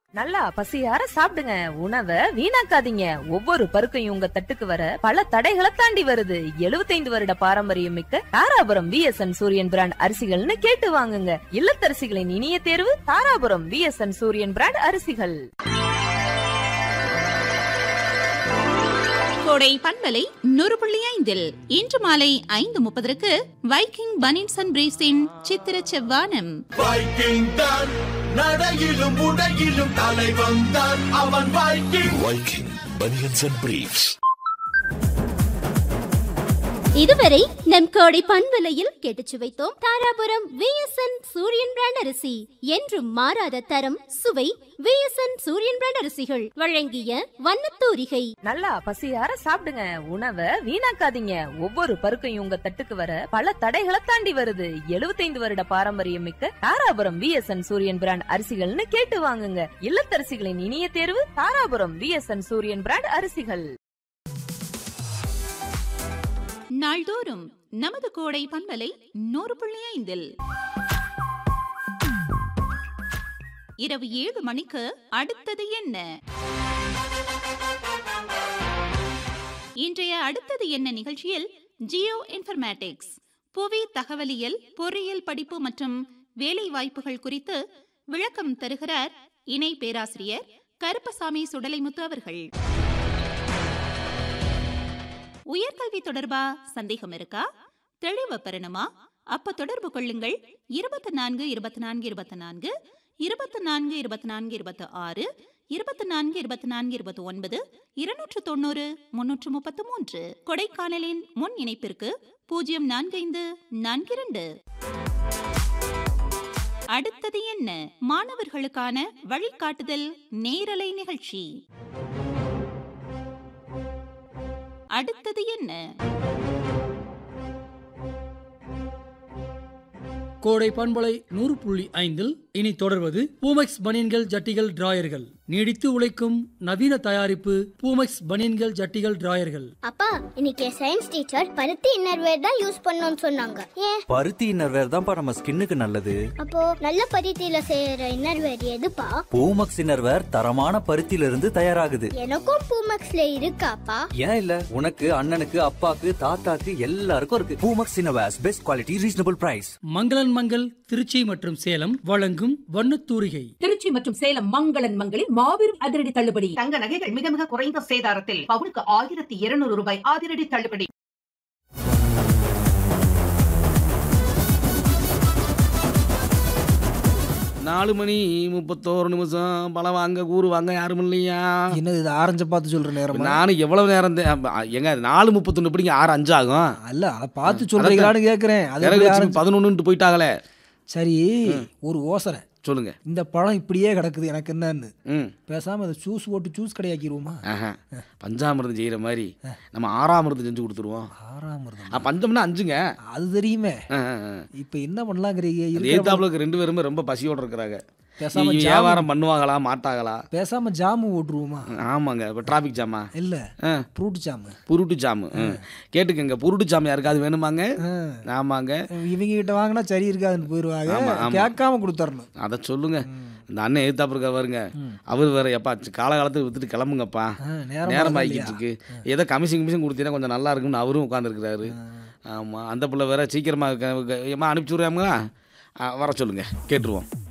நல்லா பசியார சாப்பிடுங்க உணவை வீணாக்காதீங்க ஒவ்வொரு பருக்கையும் உங்க தட்டுக்கு வர பல தடைகளை தாண்டி வருது 75 வருட பாரம்பரியம் மிக்க தாராபுரம் விஎஸ்என் சூரியன் பிராண்ட் அரிசிகள்னு கேட்டு வாங்குங்க இல்லத்தரசிகளின் இனிய தேர்வு தாராபுரம் விஎஸ்என் சூரியன் பிராண்ட் அரிசிகள் கோடை பண்பலை நூறு புள்ளி ஐந்தில் இன்று மாலை ஐந்து முப்பதற்கு வைக்கிங் பனின்ஸ் அண்ட் பிரீஸின் சித்திர செவ்வானம் வைக்கிங் தான் நடையிலும் உடையிலும் தலைவன் தான் அவன் Viking Viking Bunions and Briefs. இதுவரை நம் கோடை பண்பலையில் கேட்டுச் சுவைத்தோம் தாராபுரம் விஎஸ்என் சூரியன் பிராண்ட் அரிசி என்றும் மாறாத தரம் சுவை விஎஸ்என் சூரியன் பிராண்ட் அரிசிகள் வழங்கிய வண்ணத்தூரிகை நல்லா பசியார சாப்பிடுங்க உணவை வீணாக்காதீங்க ஒவ்வொரு பருக்கையும் உங்க தட்டுக்கு வர பல தடைகளை தாண்டி வருது 75 வருட பாரம்பரியம் மிக்க தாராபுரம் விஎஸ்என் சூரியன் பிராண்ட் அரிசிகள்னு கேட்டு வாங்குங்க இல்லத்தரசிகளின் இனிய தேர்வு தாராபுரம் விஎஸ்என் சூரியன் பிராண்ட் அரிசிகள் நாள்தோறும் நமது கோடை பண்பலை நூறு புள்ளி ஐந்தில் இரவு ஏழு மணிக்கு அடுத்தது என்ன இன்றைய அடுத்தது என்ன நிகழ்ச்சியில் ஜியோ இன்ஃபர்மேட்டிக்ஸ் புவி தகவலியல் பொறியியல் படிப்பு மற்றும் வேலை வாய்ப்புகள் குறித்து விளக்கம் தருகிறார் இணை பேராசிரியர் கருப்பசாமி சுடலைமுத்து அவர்கள் உயர்கல்வி தொடர்பா சந்தேகம் இருக்கா தெளிவு பெறணுமா அப்ப தொடர்பு கொள்ளுங்கள் இருபத்தி நான்கு இருபத்தி நான்கு இருபத்தி நான்கு இருபத்தி நான்கு இருபத்தி நான்கு இருபத்தி ஆறு இருபத்தி நான்கு இருபத்தி நான்கு இருபத்தி ஒன்பது இருநூற்று தொண்ணூறு முன்னூற்று முப்பத்து மூன்று கொடைக்கானலின் முன் இணைப்பிற்கு பூஜ்ஜியம் நான்கு ஐந்து நான்கு இரண்டு அடுத்தது என்ன மாணவர்களுக்கான வழிகாட்டுதல் நேரலை நிகழ்ச்சி அடுத்தது என்ன கோடை பண்பலை நூறு புள்ளி ஐந்தில் இனி தொடர்வது பூமெக்ஸ் பனியன்கள் ஜட்டிகள் டிராயர்கள் நீடித்து உழைக்கும் நவீன தயாரிப்பு பூமெக்ஸ் பனியன்கள் ஜட்டிகள் டிராயர்கள் அப்பா இன்னைக்கு சயின்ஸ் டீச்சர் பருத்தி இன்னர்வேர் தான் யூஸ் பண்ணணும்னு சொன்னாங்க ஏன் பருத்தி இன்னர்வேர் தான்ப்பா நம்ம ஸ்கின்னுக்கு நல்லது அப்போ நல்ல பருத்தியில செய்யற இன்னர்வேர் எதுப்பா பூமக்ஸ் இன்னர்வேர் தரமான பருத்தியில இருந்து தயாராகுது எனக்கும் பூமக்ஸ்ல இருக்காப்பா ஏன் இல்ல உனக்கு அண்ணனுக்கு அப்பாக்கு தாத்தாக்கு எல்லாருக்கும் இருக்கு Poomex innerwears best quality reasonable price Mangalan Mangal Trichy மற்றும் சேலம் வழங்கும் வண்ணத்தூரிகை திருச்சி மற்றும் சேலம் மங்களன் மங்களில் மாபெரும் அதிரடி தள்ளுபடி தங்க நகைகள் மிக மிக குறைந்த சேதாரத்தில் பவுனுக்கு ஆயிரத்தி இருநூறு ரூபாய் அதிரடி தள்ளுபடி நாலு மணி முப்பத்தோரு நிமிஷம் பழம் வாங்க கூறு வாங்க யாரும் இல்லையா என்னது இது ஆரஞ்ச பார்த்து சொல்ற நேரம் நானும் எவ்வளவு நேரம் தே- அ, எங்க நாலு முப்பத்தொன்னு எப்படிங்க ஆறு அஞ்சு ஆகும் அல்ல அதை பார்த்து சொல்றீங்களான்னு கேக்குறேன் அது எப்படி ஆரஞ்சு- பதினொன்னு போயிட்டாங்களே சரி ஒரு யோசனை சொல்லுங்க இந்த பழம் இப்படியே கிடக்குது எனக்கு என்னன்னு ம் பேசாம அதை ஜூஸ் போட்டு ஜூஸ் கடையாக்கிடுவோமா ஆஹா. பஞ்சாமிர்தம் செய்யற மாதிரி நம்ம ஆறாமிர்தம் செஞ்சு கொடுத்துருவோம் ஆறாமிருதம் ஆ, பஞ்சம்னா அஞ்சுங்க அது தெரியுமே ஆ, ஆ, ஆ. இப்ப என்ன பண்ணலாங்கிறீங்க அந்த இருக்கிற ஏத்தாப்புல ரெண்டு பேருமே ரொம்ப பசியோட இருக்கிறாங்க பேசாம இவங்க ஜாமு- வியாபாரம் பண்ணுவாங்களா மாட்டாங்களா பேசாம ஜாமு ஓட்டுருவோமா ஆமாங்க இப்போ டிராஃபிக் ஜாமா இல்ல ஆ ஃப்ரூட் ஜாமு புருட்டு ஜாமு ம். கேட்டுக்கங்க புருட்டு ஜாம் யாருக்காவது வேணுமாங்க ஆமாங்க இவங்க கிட்ட வாங்கினா சரி இருக்காதுன்னு போயிருவாங்க ஆமா, ஆமா. கேட்காம கொடுத்துடணும் அதை சொல்லுங்க இந்த அண்ணன் எதிர்த்தாப்பு இருக்கார் பாருங்க அவர் வேற எப்பா காலகாலத்துக்கு வித்துட்டு கிளம்புங்கப்பா நேரம் நேரம் ஆகுது ஆகிக்கிட்டு இருக்கு ஏதோ கமிஷன் கமிஷன் கொடுத்தீங்கன்னா கொஞ்சம் நல்லா இருக்கும்னு அவரும் உட்காந்துருக்கிறாரு ஆமாம் அந்த பிள்ளை வேற சீக்கிரமாக ஏமா அனுப்பிச்சி விட்றாங்களா வர சொல்லுங்க கேட்டுருவோம்